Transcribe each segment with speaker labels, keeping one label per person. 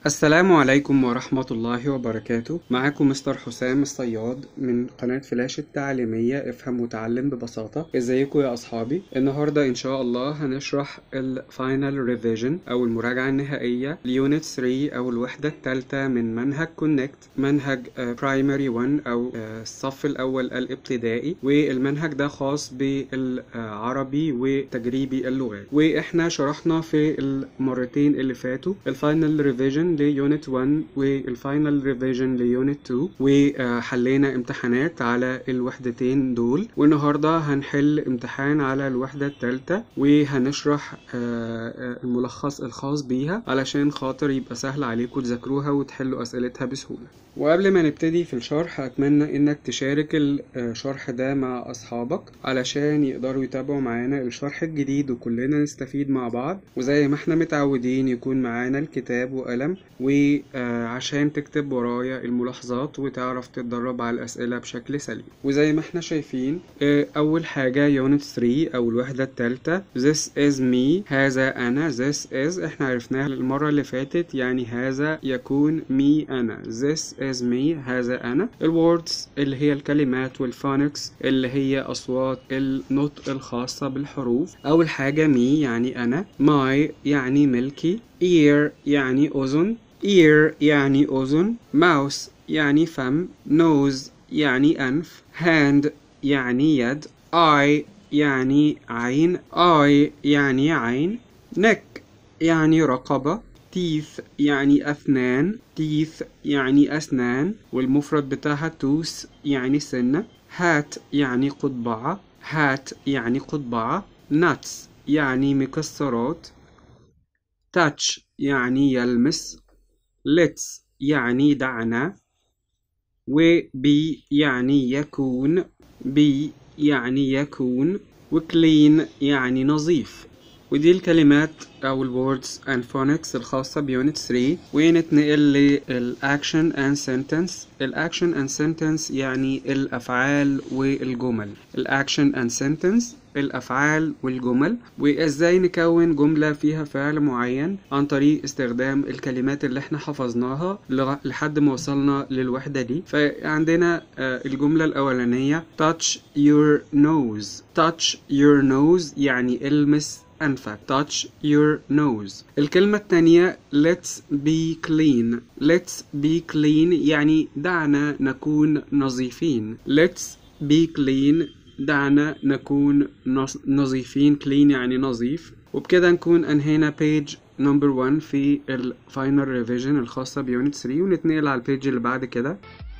Speaker 1: السلام عليكم ورحمة الله وبركاته معاكم مستر حسام الصياد من قناة فلاش التعليمية افهم وتعلم ببساطة ازيكم يا اصحابي النهاردة ان شاء الله هنشرح الفاينل ريفيجن او المراجعة النهائية ليونت 3 او الوحدة الثالثة من منهج كونكت منهج برايمري 1 او آه، الصف الاول الابتدائي والمنهج ده خاص بالعربي وتجريبي اللغات واحنا شرحنا في المرتين اللي فاتوا الفاينل ريفيجن ليونت 1 والفاينل ريفيجن ليونت 2 وحلينا امتحانات على الوحدتين دول والنهارده هنحل امتحان على الوحدة الثالثة وهنشرح آه، آه، الملخص الخاص بيها علشان خاطر يبقى سهل عليكم تذاكروها وتحلوا اسئلتها بسهولة وقبل ما نبتدي في الشرح أتمنى إنك تشارك الشرح ده مع أصحابك علشان يقدروا يتابعوا معانا الشرح الجديد وكلنا نستفيد مع بعض وزي ما احنا متعودين يكون معانا الكتاب وقلم وعشان تكتب ورايا الملاحظات وتعرف تتدرب على الأسئلة بشكل سليم وزي ما احنا شايفين آه، أول حاجة يونت 3 أو الوحدة التالتة This is me هذا أنا This is احنا عرفناها المرة اللي فاتت يعني هذا يكون me أنا This is me هذا أنا الوردز اللي هي الكلمات والفونكس اللي هي أصوات النطق الخاصة بالحروف أول حاجة me يعني أنا my يعني ملكي ear يعني أذن ear يعني أذن mouse يعني فم nose يعني أنف hand يعني يد eye يعني عين eye يعني عين neck يعني رقبة teeth يعني أسنان teeth يعني أسنان والمفرد بتاعها tooth يعني سنة hat يعني قضبعة hat يعني قضبعة nuts يعني مكسرات touch يعني يلمس let's يعني دعنا وبي يعني يكون بي يعني يكون وكلين يعني نظيف ودي الكلمات أو الوردز and phonics الخاصة بيونت 3 ونتنقل للأكشن and sentence الأكشن and sentence يعني الأفعال والجمل الأكشن and sentence الأفعال والجمل وإزاي نكون جملة فيها فعل معين عن طريق استخدام الكلمات اللي احنا حفظناها لغ- لحد ما وصلنا للوحدة دي فعندنا آه، الجملة الأولانية touch your nose touch your nose يعني المس أنفك touch your nose الكلمة التانية let's be clean let's be clean يعني دعنا نكون نظيفين let's be clean دعنا نكون نص- نظيفين clean يعني نظيف وبكده نكون انهينا page number 1 في ال final revision الخاصة بيونت 3 ونتنقل على البيج اللي بعد كده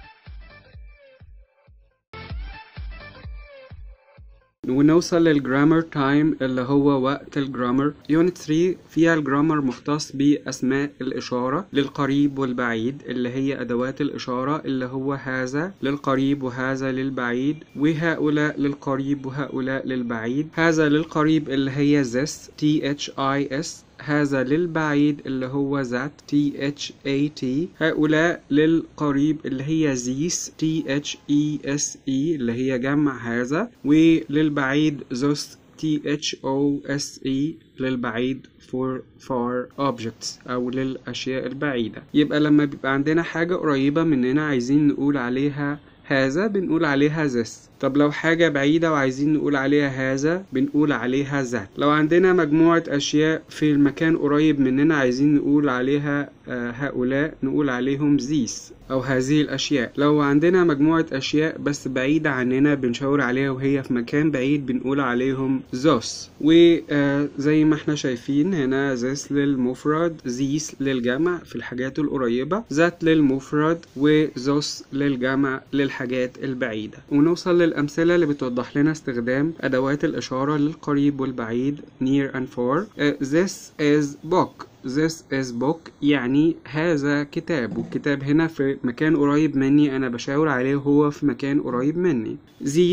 Speaker 1: ونوصل للجرامر تايم اللي هو وقت الجرامر يونت 3 فيها الجرامر مختص بأسماء الإشارة للقريب والبعيد اللي هي أدوات الإشارة اللي هو هذا للقريب وهذا للبعيد وهؤلاء للقريب وهؤلاء للبعيد هذا للقريب اللي هي this T H I S هذا للبعيد اللي هو ذات T H A T هؤلاء للقريب اللي هي these T H E S E اللي هي جمع هذا وللبعيد those T H O S E للبعيد for far objects أو للأشياء البعيدة يبقى لما بيبقى عندنا حاجة قريبة مننا عايزين نقول عليها هذا بنقول عليها this طب لو حاجة بعيدة وعايزين نقول عليها هذا بنقول عليها ذات لو عندنا مجموعة أشياء في المكان قريب مننا عايزين نقول عليها آه، هؤلاء نقول عليهم these أو هذه الأشياء لو عندنا مجموعة أشياء بس بعيدة عننا بنشاور عليها وهي في مكان بعيد بنقول عليهم those وزي ما احنا شايفين هنا this للمفرد these للجمع في الحاجات القريبة ذات للمفرد وthose للجمع للحاجات البعيدة ونوصل للأمثلة اللي بتوضح لنا استخدام أدوات الإشارة للقريب والبعيد near and far آه، this is book This is book يعني هذا كتاب والكتاب هنا في مكان قريب مني أنا بشاور عليه وهو في مكان قريب مني These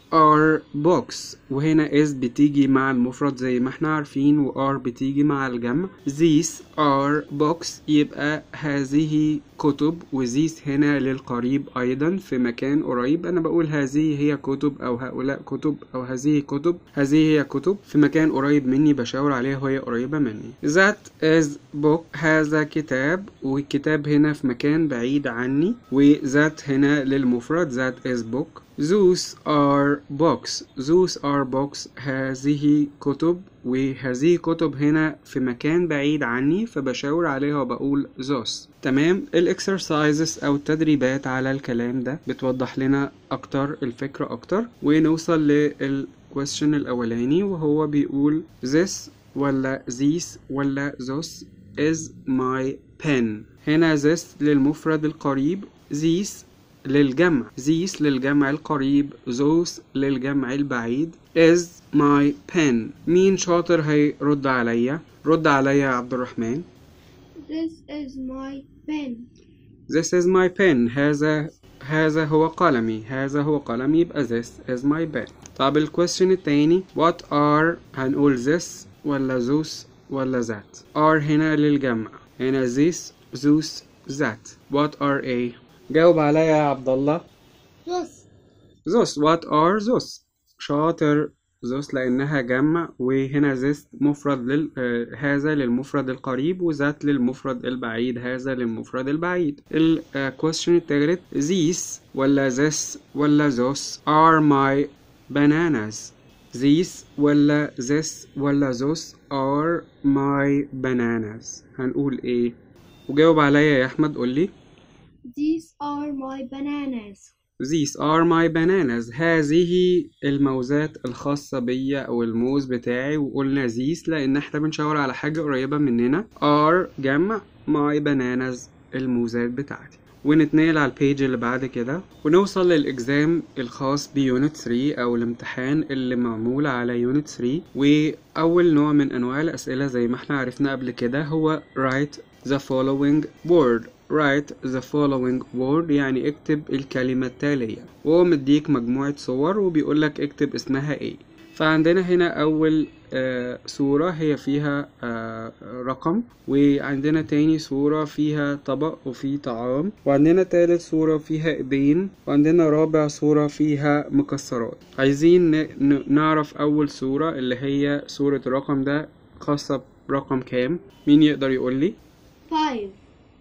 Speaker 1: are books وهنا is بتيجي مع المفرد زي ما احنا عارفين و are بتيجي مع الجمع these are books يبقى هذه كتب و these هنا للقريب أيضا في مكان قريب أنا بقول هذه هي كتب أو هؤلاء كتب أو هذه كتب هذه هي كتب في مكان قريب مني بشاور عليها وهي قريبة مني that is book هذا كتاب والكتاب هنا في مكان بعيد عني و that هنا للمفرد that is book those are books those are books هذه كتب وهذه كتب هنا في مكان بعيد عني فبشاور عليها وبقول those تمام الاكسرسايزز او التدريبات على الكلام ده بتوضح لنا اكتر الفكرة اكتر ونوصل للكويستشن الاولاني وهو بيقول this ولا these ولا those is my pen هنا this للمفرد القريب these للجمع these للجمع القريب those للجمع البعيد is my pen مين شاطر هيرد عليا رد عليا يا عبد الرحمن
Speaker 2: This is my pen.
Speaker 1: This is my pen هذا هذا هو قلمي هذا هو قلمي يبقى this is my pen طب الكويستشن التاني what are هنقول this ولا those ولا that are هنا للجمع هنا this those that what are a جاوب عليا يا عبد الله
Speaker 2: Those.
Speaker 1: those what are those شاطر those لأنها جمع وهنا this مفرد لل... آه، هذا للمفرد القريب وذات للمفرد البعيد هذا للمفرد البعيد ال آه، question التالت these ولا this ولا those are my bananas these ولا this ولا those are my bananas هنقول ايه وجاوب عليا يا احمد قولي
Speaker 2: These are my bananas.
Speaker 1: These are my bananas هذه الموزات الخاصة بيا أو الموز بتاعي وقلنا these لأن احنا بنشاور على حاجة قريبة مننا are جمع my bananas الموزات بتاعتي ونتنقل على البيج اللي بعد كده ونوصل للإكزام الخاص بيونت 3 أو الامتحان اللي معمول على يونت 3 وأول نوع من أنواع الأسئلة زي ما احنا عرفنا قبل كده هو write the following word write the following word يعني اكتب الكلمة التالية وهو مديك مجموعة صور وبيقولك اكتب اسمها ايه فعندنا هنا أول آه صورة هي فيها آه رقم وعندنا تاني صورة فيها طبق وفيه طعام وعندنا تالت صورة فيها ايدين وعندنا رابع صورة فيها مكسرات عايزين ن- ن- نعرف أول صورة اللي هي صورة الرقم ده خاصة برقم كام مين يقدر يقولي
Speaker 2: Five.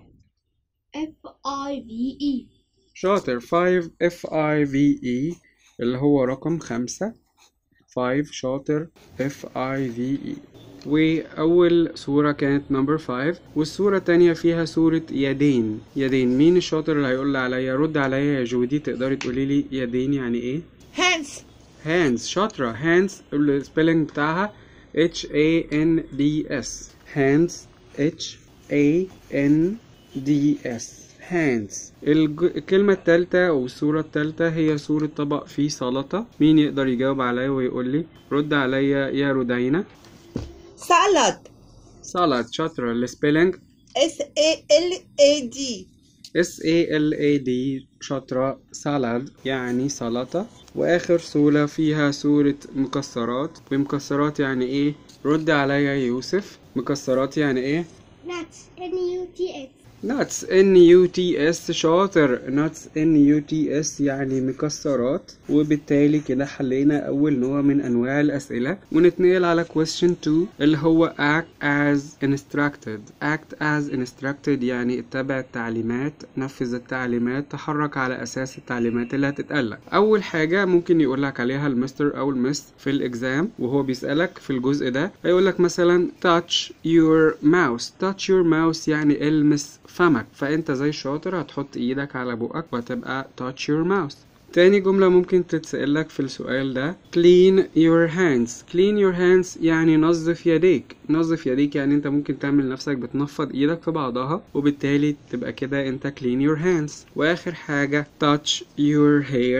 Speaker 2: F I V E.
Speaker 1: شاطر 5 F I V E اللي هو رقم خمسة 5 شاطر F I V E وأول صورة كانت نمبر 5 والصورة التانية فيها صورة يدين يدين مين الشاطر اللي هيقول لي عليا رد عليا يا جودي تقدري تقولي لي يدين يعني ايه
Speaker 3: hands
Speaker 1: hands شاطرة hands السبيلنج بتاعها H A N D S hands H A N D S hands الج... الكلمة التالتة أو الصورة التالتة هي صورة طبق فيه سلطة مين يقدر يجاوب عليا ويقول لي رد عليا يا رودينا
Speaker 3: salad
Speaker 1: سلطة شاطرة السبيلنج
Speaker 3: S A L A D
Speaker 1: S A L A D شاطرة سالاد يعني سلطة وآخر صورة فيها صورة مكسرات ومكسرات يعني إيه؟ رد عليا يا يوسف مكسرات يعني إيه؟
Speaker 2: Nuts. N U T S.
Speaker 1: nuts N U T S شاطر nuts N U T S يعني مكسرات وبالتالي كده حلينا أول نوع من أنواع الأسئلة ونتنقل على question 2 اللي هو act as instructed act as instructed يعني اتبع التعليمات نفذ التعليمات تحرك على أساس التعليمات اللي هتتقالك أول حاجة ممكن يقولك عليها المستر أو المس في الإكزام وهو بيسألك في الجزء ده هيقولك مثلا touch your mouse touch your mouse يعني المس فمك فانت زي الشاطر هتحط ايدك على بقك وهتبقى touch your mouse تاني جملة ممكن تتسألك في السؤال ده clean your hands clean your hands يعني نظف يديك نظف يديك يعني انت ممكن تعمل نفسك بتنفض ايدك في بعضها وبالتالي تبقى كده انت clean your hands واخر حاجة touch your hair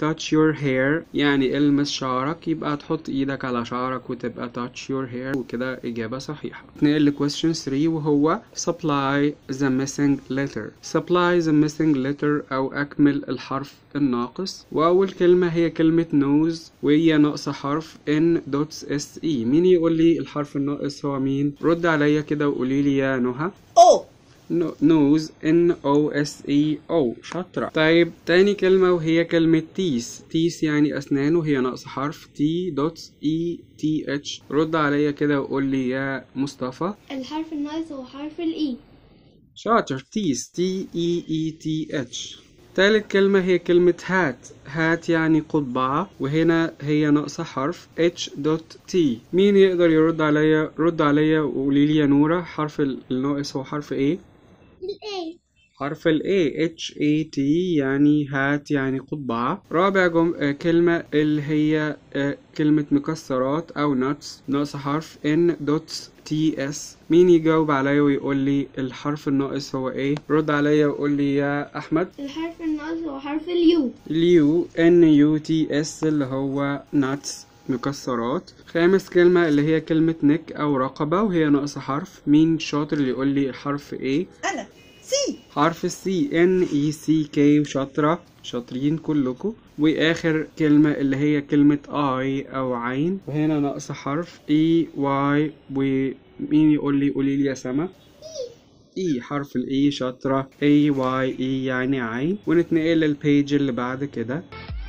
Speaker 1: touch your hair يعني المس شعرك يبقى تحط ايدك على شعرك وتبقى touch your hair وكده إجابة صحيحة نقل ل question 3 وهو supply the missing letter supply the missing letter أو أكمل الحرف الناقص وأول كلمة هي كلمة nose وهي ناقصة حرف n dots s e مين يقول لي الحرف الناقص هو مين رد عليا كده وقولي لي يا نهى
Speaker 3: O
Speaker 1: نوز ان او اس اي او شاطرة طيب تاني كلمة وهي كلمة تيس تيس يعني اسنان وهي ناقص حرف تي دوت اي تي اتش رد عليا كده وقول لي يا مصطفى
Speaker 2: الحرف الناقص هو حرف الإي
Speaker 1: شاطر تيس تي اي اي تي اتش تالت كلمة هي كلمة هات هات يعني قضبعة وهنا هي ناقصة حرف h دوت t مين يقدر يرد عليا رد عليا وقولي لي يا نورة حرف الناقص هو حرف ايه
Speaker 2: الإي
Speaker 1: حرف ال A H A T يعني هات يعني قضبعة رابع جم... آه، كلمة اللي هي آه، كلمة مكسرات أو nuts ناقص حرف N دوت T S مين يجاوب عليا ويقول لي الحرف الناقص هو ايه رد عليا وقول لي يا أحمد
Speaker 2: الحرف الناقص هو حرف اليو
Speaker 1: اليو N U T S اللي هو nuts مكسرات خامس كلمة اللي هي كلمة نك أو رقبة وهي ناقصة حرف مين شاطر اللي يقول لي الحرف ايه
Speaker 3: أنا سي
Speaker 1: حرف السي ان اي سي كي وشاطرة شاطرين كلكم واخر كلمة اللي هي كلمة اي او عين وهنا ناقصة حرف اي واي ومين يقول لي قولي لي يا سما اي حرف الاي شاطرة اي واي اي يعني عين ونتنقل للبيج اللي بعد كده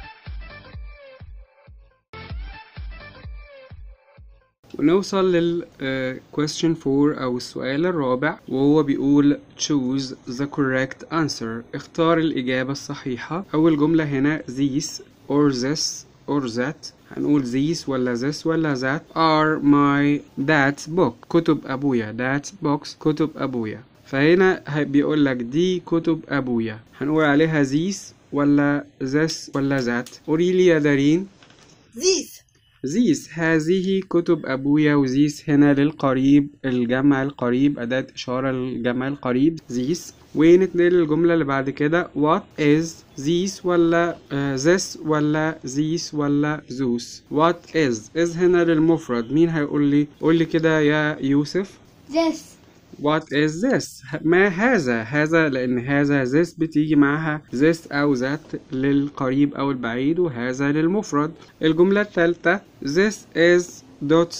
Speaker 1: ونوصل لل آه، question 4 أو السؤال الرابع وهو بيقول choose the correct answer اختار الإجابة الصحيحة أول جملة هنا these or this or that هنقول these ولا this ولا that are my dad's book كتب أبويا dad's books كتب أبويا فهنا هي- بيقول لك دي كتب أبويا هنقول عليها these ولا this ولا that قولي لي يا دارين
Speaker 3: these
Speaker 1: زيس هذه كتب أبويا وزيس هنا للقريب الجمع القريب أداة إشارة للجمع القريب زيس ونتنقل للجملة اللي بعد كده what is these ولا uh, this ولا these ولا those what is is هنا للمفرد مين هيقول لي قول لي كده يا يوسف
Speaker 2: this
Speaker 1: What is this؟ ما هذا؟ هذا لأن هذا this بتيجي معاها this أو that للقريب أو البعيد وهذا للمفرد. الجملة الثالثة This is dots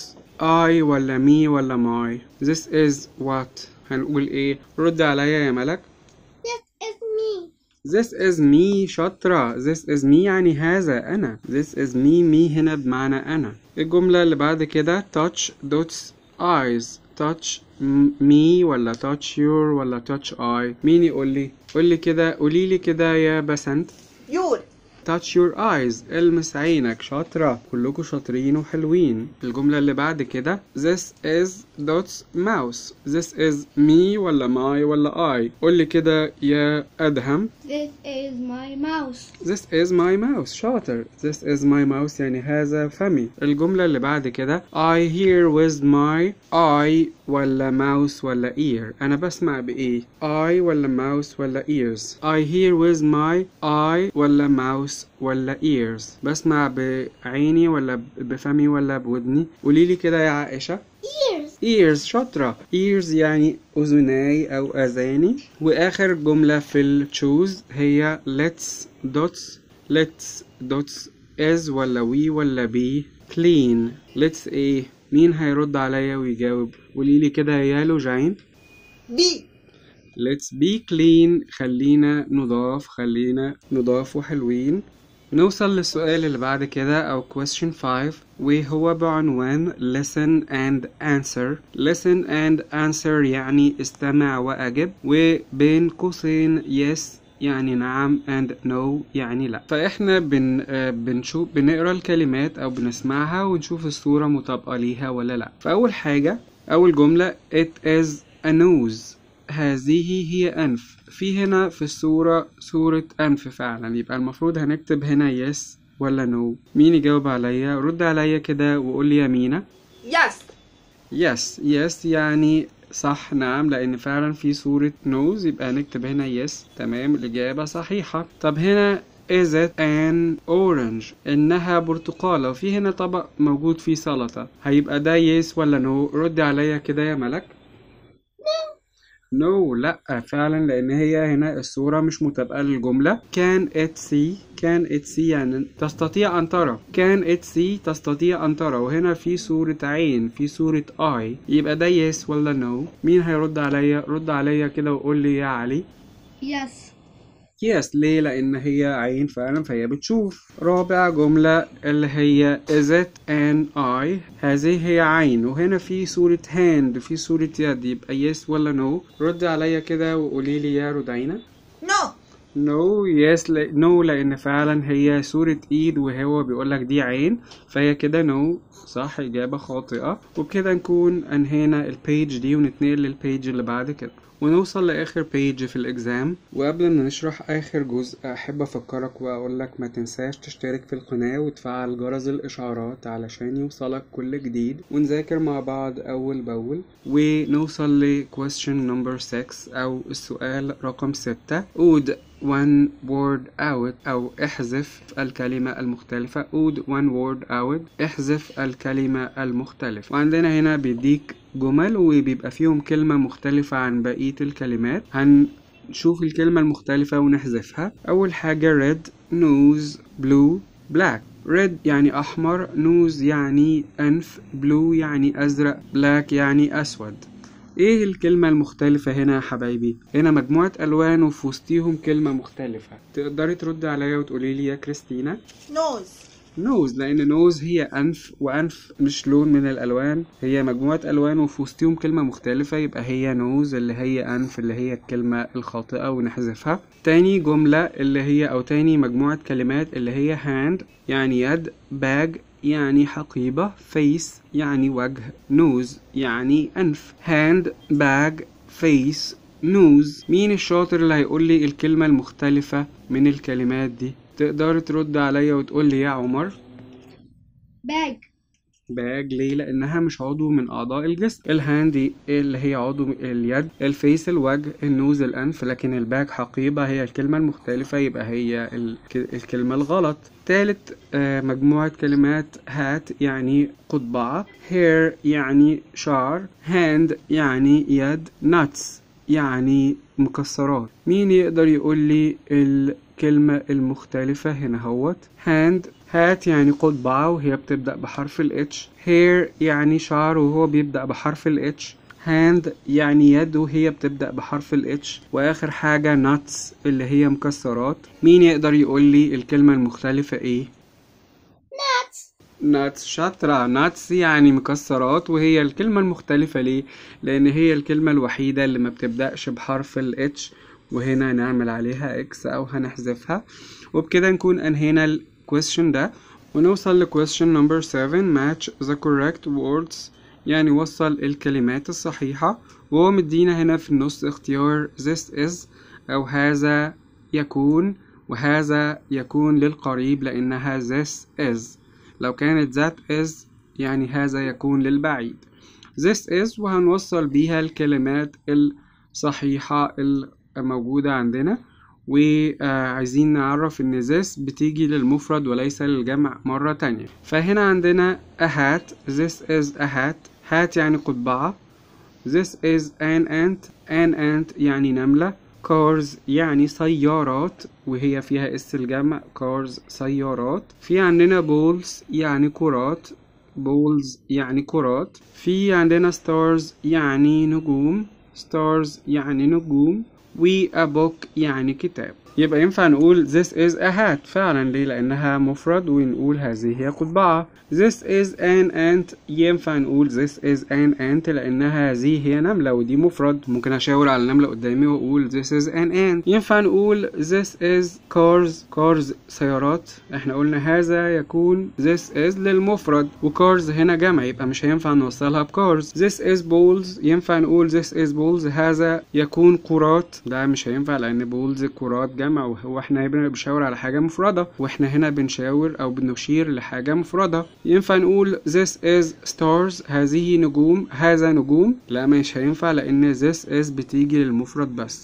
Speaker 1: I ولا me ولا my. This is what؟ هنقول إيه؟ رد عليا يا ملك.
Speaker 2: this is me
Speaker 1: This is me شاطرة This is me يعني هذا أنا This is me me هنا بمعنى أنا الجملة اللي بعد كده touch dots eyes touch m- me ولا touch your ولا touch I مين يقول لي قول لي كده قولي لي كده يا بسنت
Speaker 3: your
Speaker 1: touch your eyes المس عينك شاطرة كلكم شاطرين وحلوين الجملة اللي بعد كده this is dots mouse this is me ولا my ولا I قول لي كده يا أدهم
Speaker 2: this is my mouse
Speaker 1: This is my mouse شاطر This is my mouse يعني هذا فمي الجملة اللي بعد كده I hear with my eye ولا mouse ولا ear أنا بسمع بإيه I ولا mouse ولا ears I hear with my eye ولا mouse ولا ears بسمع بعيني ولا ب- بفمي ولا بودني قوليلي كده يا عائشة
Speaker 2: ears
Speaker 1: ears شاطرة ears يعني أذناي أو أذاني وآخر جملة في ال choose هي let's dots let's dots is ولا we ولا be clean let's ايه مين هيرد عليا ويجاوب قوليلي كده يا لوجين
Speaker 3: B
Speaker 1: let's be clean خلينا نضاف خلينا نضاف وحلوين نوصل للسؤال اللي بعد كده أو question 5 وهو بعنوان listen and answer listen and answer يعني استمع وأجب وبين قوسين yes يعني نعم and no يعني لا فإحنا بن آه، بنشوف بنقرا الكلمات أو بنسمعها ونشوف الصورة مطابقة ليها ولا لا فأول حاجة أول جملة it is a nose هذه هي أنف في هنا في الصورة صورة أنف فعلا يبقى المفروض هنكتب هنا yes ولا no مين يجاوب عليا رد عليا كده وقول لي يا مينا
Speaker 3: yes
Speaker 1: yes yes يعني صح نعم لأن فعلا في صورة nose يبقى هنكتب هنا yes تمام الإجابة صحيحة طب هنا is it an orange إنها برتقالة وفي هنا طبق موجود فيه سلطة هيبقى ده yes ولا no ردي عليا كده يا ملك نو no, لا فعلا لان هي هنا الصورة مش مطابقة للجملة can it see can it see يعني تستطيع ان ترى can it see تستطيع ان ترى وهنا في صورة عين في صورة eye يبقى ده yes ولا no مين هيرد عليا رد عليا كده وقول لي يا علي
Speaker 2: Yes.
Speaker 1: يس ليه لان هي عين فعلا فهي بتشوف رابع جملة اللي هي is it an eye هذه هي عين وهنا في صورة hand في صورة يد يبقى yes ولا no رد عليا كده وقولي لي يا رودينا
Speaker 3: No.
Speaker 1: نو يس نو لان فعلا هي صورة ايد وهو بيقولك دي عين فهي كده نو صح اجابة خاطئة وبكده نكون انهينا البيج دي ونتنقل للبيج اللي بعد كده ونوصل لاخر بيج في الاكزام وقبل ما نشرح اخر جزء احب افكرك واقول لك ما تنساش تشترك في القناة وتفعل جرس الاشعارات علشان يوصلك كل جديد ونذاكر مع بعض اول باول ونوصل ل question number 6 او السؤال رقم 6 قود one word out أو احذف الكلمة المختلفة قود one word out احذف الكلمة المختلفة وعندنا هنا بيديك جمل وبيبقى فيهم كلمة مختلفة عن بقية الكلمات هنشوف الكلمة المختلفة ونحذفها أول حاجة red nose blue black red يعني أحمر nose يعني أنف blue يعني أزرق black يعني أسود ايه الكلمة المختلفة هنا يا حبايبي؟ هنا مجموعة ألوان وفي وسطيهم كلمة مختلفة تقدري تردي عليا وتقولي لي يا كريستينا
Speaker 3: Nose.
Speaker 1: نوز لأن نوز هي أنف وأنف مش لون من الألوان هي مجموعة ألوان وفي وسطيهم كلمة مختلفة يبقى هي نوز اللي هي أنف اللي هي الكلمة الخاطئة ونحذفها تاني جملة اللي هي أو تاني مجموعة كلمات اللي هي hand يعني يد bag يعني حقيبة face يعني وجه nose يعني أنف hand bag face nose مين الشاطر اللي هيقول لي الكلمة المختلفة من الكلمات دي تقدر ترد عليا وتقول لي يا عمر
Speaker 2: Bag.
Speaker 1: باج ليه لانها مش عضو من اعضاء الجسم الهاند اللي هي عضو اليد الفيس الوجه النوز الانف لكن الباج حقيبه هي الكلمه المختلفه يبقى هي الك- الكلمه الغلط تالت آه، مجموعة كلمات هات يعني قضبعة hair يعني شعر hand يعني يد nuts يعني مكسرات مين يقدر يقول لي الكلمة المختلفة هنا هوت hand هات يعني قضبعة وهي بتبدأ بحرف ال H hair يعني شعر وهو بيبدأ بحرف ال H hand يعني يد وهي بتبدأ بحرف ال H وآخر حاجة nuts اللي هي مكسرات مين يقدر يقول لي الكلمة المختلفة ايه؟
Speaker 2: Nuts.
Speaker 1: ناتس شاطرة ناتس يعني مكسرات وهي الكلمة المختلفة ليه؟ لأن هي الكلمة الوحيدة اللي ما بتبدأش بحرف ال H وهنا نعمل عليها X أو هنحذفها وبكده نكون أنهينا ال question ده ونوصل ل question number 7 match the correct words يعني وصل الكلمات الصحيحة وهو مدينا هنا في النص اختيار this is أو هذا يكون وهذا يكون للقريب لأنها this is لو كانت that is يعني هذا يكون للبعيد this is وهنوصل بيها الكلمات الصحيحة الموجودة عندنا وعايزين نعرف ان this بتيجي للمفرد وليس للجمع مرة تانية فهنا عندنا a hat this is a hat hat يعني قضبعة This is an ant an ant يعني نملة cars يعني سيارات وهي فيها اس الجمع cars سيارات في عندنا balls يعني كرات balls يعني كرات في عندنا stars يعني نجوم stars يعني نجوم و a book يعني كتاب يبقى ينفع نقول this is a hat فعلا ليه لأنها مفرد ونقول هذه هي قضبعة this is an ant ينفع نقول this is an ant لأنها هذه هي نملة ودي مفرد ممكن أشاور على النملة قدامي وأقول this is an ant ينفع نقول this is cars cars سيارات احنا قلنا هذا يكون this is للمفرد وcars هنا جمع يبقى مش هينفع نوصلها بcars this is balls ينفع نقول this is balls هذا يكون كرات ده مش هينفع لأن balls كرات جمع وهو احنا هنا بنشاور على حاجة مفردة واحنا هنا بنشاور أو بنشير لحاجة مفردة ينفع نقول this is stars هذه نجوم هذا نجوم لا مش هينفع لأن this is بتيجي للمفرد بس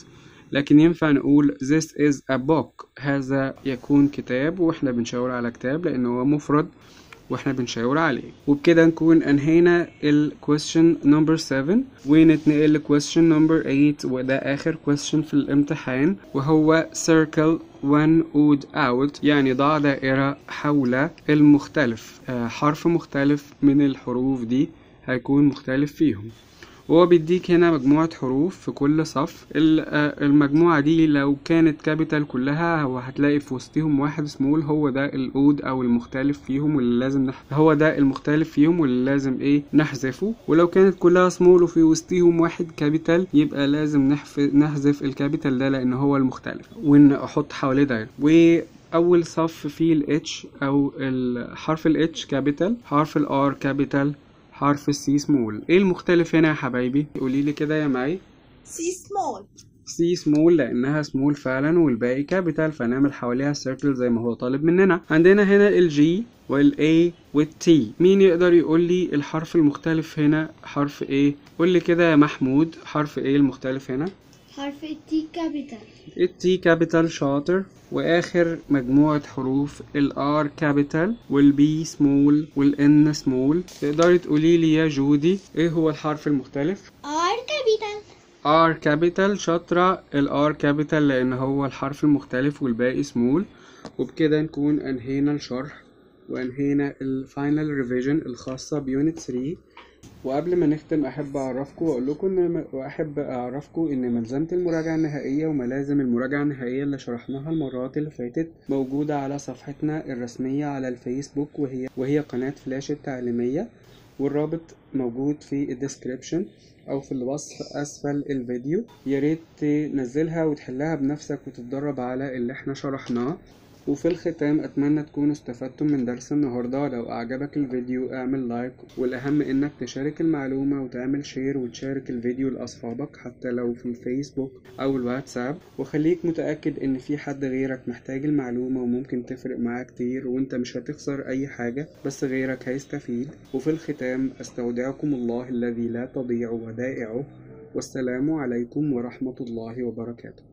Speaker 1: لكن ينفع نقول this is a book هذا يكون كتاب واحنا بنشاور على كتاب لأنه هو مفرد واحنا بنشاور عليه وبكده نكون انهينا ال question number 7 ونتنقل ل question number 8 وده اخر question في الامتحان وهو circle one odd out يعني ضع دائرة حول المختلف آه، حرف مختلف من الحروف دي هيكون مختلف فيهم وهو بيديك هنا مجموعة حروف في كل صف ال- آه، المجموعة دي لو كانت كابيتال كلها هو هتلاقي في وسطهم واحد سمول هو ده الأود أو المختلف فيهم واللي لازم نح... هو ده المختلف فيهم واللي لازم إيه نحذفه ولو كانت كلها سمول وفي وسطهم واحد كابيتال يبقى لازم نحف... نحذف الكابيتال ده لأن هو المختلف ونحط حواليه دايرة وأول صف فيه ال H أو ال- حرف ال H كابيتال حرف ال R كابيتال حرف السي سمول ايه المختلف هنا يا حبايبي قولي لي كده يا معي
Speaker 3: سي سمول
Speaker 1: سي سمول لانها سمول فعلا والباقي كابيتال فنعمل حواليها سيركل زي ما هو طالب مننا عندنا هنا الجي والاي والتي مين يقدر يقول لي الحرف المختلف هنا حرف ايه قول لي كده يا محمود حرف ايه المختلف هنا
Speaker 2: حرف التي كابيتال
Speaker 1: التي كابيتال شاطر واخر مجموعة حروف الار كابيتال والبي سمول والان سمول تقدري تقولي لي يا جودي ايه هو الحرف المختلف
Speaker 2: ار كابيتال
Speaker 1: R capital شاطرة ال R capital لأن هو الحرف المختلف والباقي سمول وبكده نكون أنهينا الشرح وأنهينا الفاينل ريفيجن الخاصة بيونت 3 وقبل ما نختم أحب أعرفكم وأقول لكم إن وأحب أعرفكم إن ملزمة المراجعة النهائية وملازم المراجعة النهائية اللي شرحناها المرات اللي فاتت موجودة على صفحتنا الرسمية على الفيسبوك وهي وهي قناة فلاش التعليمية والرابط موجود في الديسكريبشن او في الوصف اسفل الفيديو يا ريت تنزلها وتحلها بنفسك وتتدرب على اللي احنا شرحناه وفي الختام اتمنى تكونوا استفدتم من درس النهارده لو اعجبك الفيديو اعمل لايك والاهم انك تشارك المعلومه وتعمل شير وتشارك الفيديو لاصحابك حتى لو في الفيسبوك او الواتساب وخليك متاكد ان في حد غيرك محتاج المعلومه وممكن تفرق معاه كتير وانت مش هتخسر اي حاجه بس غيرك هيستفيد وفي الختام استودعكم الله الذي لا تضيع ودائعه والسلام عليكم ورحمه الله وبركاته